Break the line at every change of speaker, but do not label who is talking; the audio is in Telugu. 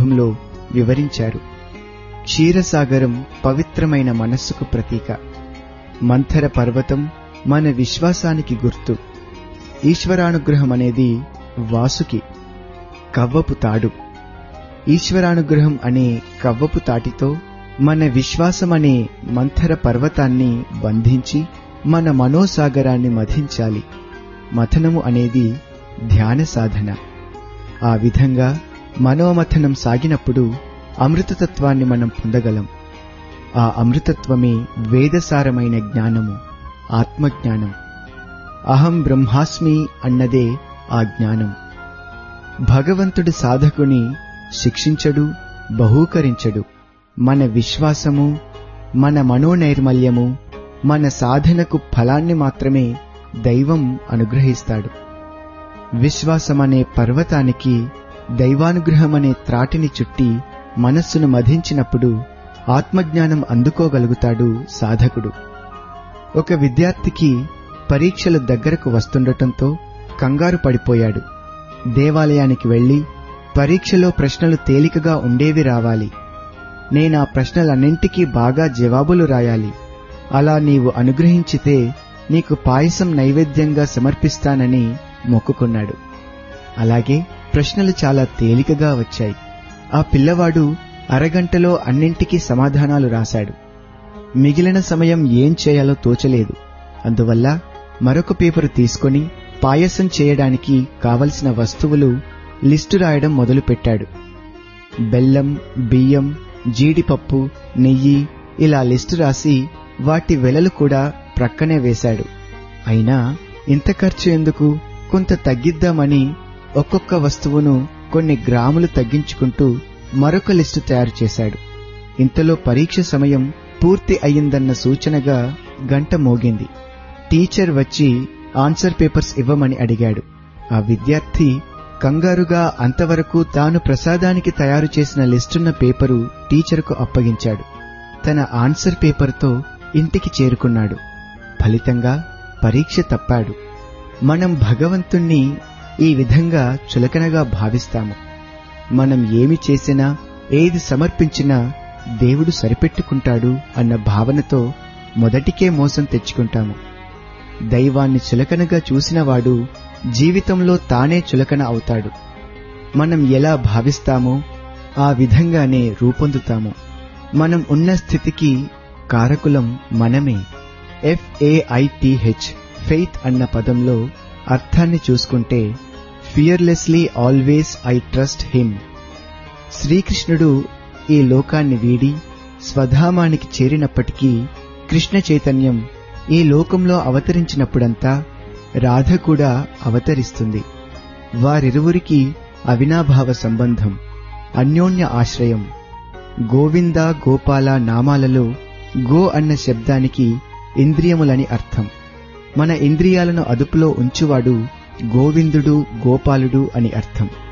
సందర్భంలో వివరించారు క్షీరసాగరం పవిత్రమైన మనస్సుకు ప్రతీక మంథర పర్వతం మన విశ్వాసానికి గుర్తు ఈశ్వరానుగ్రహం అనేది వాసుకి కవ్వపు తాడు ఈశ్వరానుగ్రహం అనే కవ్వపు తాటితో మన విశ్వాసమనే మంథర పర్వతాన్ని బంధించి మన మనోసాగరాన్ని మధించాలి మథనము అనేది ధ్యాన సాధన ఆ విధంగా మనోమథనం సాగినప్పుడు అమృతతత్వాన్ని మనం పొందగలం ఆ అమృతత్వమే వేదసారమైన జ్ఞానము ఆత్మజ్ఞానం అహం బ్రహ్మాస్మి అన్నదే ఆ జ్ఞానం భగవంతుడు సాధకుని శిక్షించడు బహూకరించడు మన విశ్వాసము మన మనోనైర్మల్యము మన సాధనకు ఫలాన్ని మాత్రమే దైవం అనుగ్రహిస్తాడు విశ్వాసమనే పర్వతానికి దైవానుగ్రహమనే త్రాటిని చుట్టి మనస్సును మధించినప్పుడు ఆత్మజ్ఞానం అందుకోగలుగుతాడు సాధకుడు ఒక విద్యార్థికి పరీక్షలు దగ్గరకు వస్తుండటంతో కంగారు పడిపోయాడు దేవాలయానికి వెళ్లి పరీక్షలో ప్రశ్నలు తేలికగా ఉండేవి రావాలి నేనా ప్రశ్నలన్నింటికీ బాగా జవాబులు రాయాలి అలా నీవు అనుగ్రహించితే నీకు పాయసం నైవేద్యంగా సమర్పిస్తానని మొక్కుకున్నాడు అలాగే ప్రశ్నలు చాలా తేలికగా వచ్చాయి ఆ పిల్లవాడు అరగంటలో అన్నింటికీ సమాధానాలు రాశాడు మిగిలిన సమయం ఏం చేయాలో తోచలేదు అందువల్ల మరొక పేపరు తీసుకొని పాయసం చేయడానికి కావలసిన వస్తువులు లిస్టు రాయడం మొదలుపెట్టాడు బెల్లం బియ్యం జీడిపప్పు నెయ్యి ఇలా లిస్టు రాసి వాటి వెలలు కూడా ప్రక్కనే వేశాడు అయినా ఇంత ఖర్చు ఎందుకు కొంత తగ్గిద్దామని ఒక్కొక్క వస్తువును కొన్ని గ్రాములు తగ్గించుకుంటూ మరొక లిస్టు తయారు చేశాడు ఇంతలో పరీక్ష సమయం పూర్తి అయ్యిందన్న సూచనగా గంట మోగింది టీచర్ వచ్చి ఆన్సర్ పేపర్స్ ఇవ్వమని అడిగాడు ఆ విద్యార్థి కంగారుగా అంతవరకు తాను ప్రసాదానికి తయారు చేసిన లిస్టున్న పేపరు టీచర్కు అప్పగించాడు తన ఆన్సర్ పేపర్తో ఇంటికి చేరుకున్నాడు ఫలితంగా పరీక్ష తప్పాడు మనం భగవంతుణ్ణి ఈ విధంగా చులకనగా భావిస్తాము మనం ఏమి చేసినా ఏది సమర్పించినా దేవుడు సరిపెట్టుకుంటాడు అన్న భావనతో మొదటికే మోసం తెచ్చుకుంటాము దైవాన్ని చులకనగా చూసినవాడు జీవితంలో తానే చులకన అవుతాడు మనం ఎలా భావిస్తామో ఆ విధంగానే రూపొందుతాము మనం ఉన్న స్థితికి కారకులం మనమే ఎఫ్ఏఐటిహెచ్ ఫెయిత్ అన్న పదంలో అర్థాన్ని చూసుకుంటే fearlessly always I trust him శ్రీకృష్ణుడు ఈ లోకాన్ని వీడి స్వధామానికి చేరినప్పటికీ కృష్ణ చైతన్యం ఈ లోకంలో అవతరించినప్పుడంతా రాధ కూడా అవతరిస్తుంది వారిరువురికి అవినాభావ సంబంధం అన్యోన్య ఆశ్రయం గోవింద గోపాల నామాలలో గో అన్న శబ్దానికి ఇంద్రియములని అర్థం మన ఇంద్రియాలను అదుపులో ఉంచువాడు గోవిందుడు గోపాలుడు అని అర్థం